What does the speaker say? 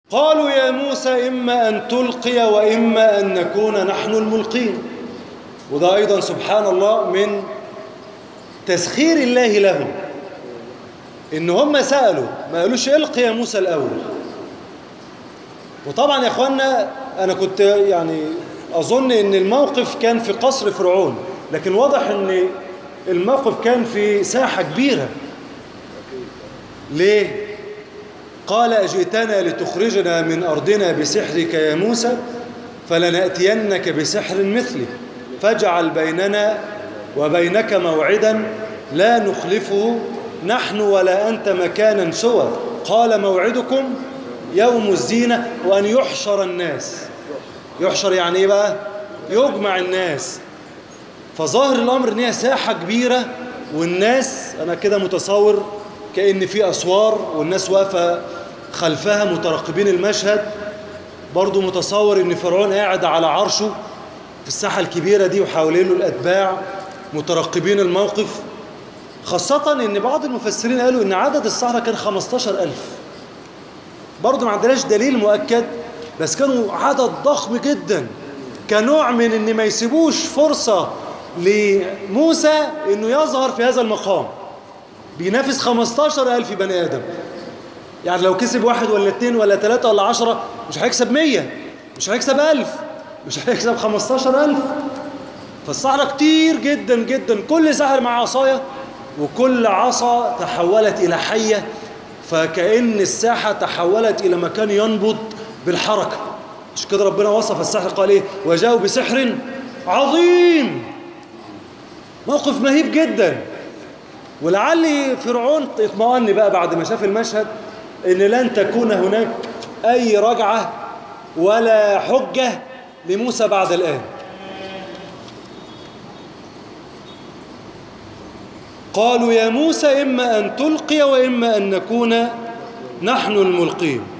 قالوا يا موسى إما أن تلقي وإما أن نكون نحن الملقين وده أيضا سبحان الله من تسخير الله لهم إن هم سألوا ما قالوش إلقي يا موسى الأول وطبعا يا إخوانا أنا كنت يعني أظن إن الموقف كان في قصر فرعون لكن واضح إن الموقف كان في ساحة كبيرة ليه؟ قال أجئتنا لتخرجنا من أرضنا بسحرك يا موسى فلنأتينك بسحر مثله فاجعل بيننا وبينك موعدا لا نخلفه نحن ولا أنت مكانا سوى قال موعدكم يوم الزينة وأن يحشر الناس يحشر يعني إيه بقى يجمع الناس فظاهر الأمر إن هي ساحة كبيرة والناس أنا كده متصور كأن في أسوار والناس واقفة خلفها مترقبين المشهد برضو متصور إن فرعون قاعد على عرشه في الساحة الكبيرة دي وحوالينه الأتباع مترقبين الموقف خاصة إن بعض المفسرين قالوا إن عدد السحرة كان 15 ألف برضو ما عندناش دليل مؤكد بس كانوا عدد ضخم جدا كنوع من إن ما يسيبوش فرصة لموسى إنه يظهر في هذا المقام بينافس 15 ألف بني آدم يعني لو كسب واحد ولا اتنين ولا تلاتة ولا عشرة مش هيكسب مية مش هيكسب ألف مش هيكسب 15 ألف فالسحرة كتير جدا جدا كل ساحر مع عصاية وكل عصا تحولت إلى حية فكأن الساحة تحولت إلى مكان ينبض بالحركة مش كده ربنا وصف السحر قال إيه وجاءوا بسحر عظيم موقف مهيب جدا ولعل فرعون اطمأن بقى بعد ما شاف المشهد ان لن تكون هناك اي رجعة ولا حجة لموسى بعد الآن قالوا يا موسى إما أن تلقي وإما أن نكون نحن الملقين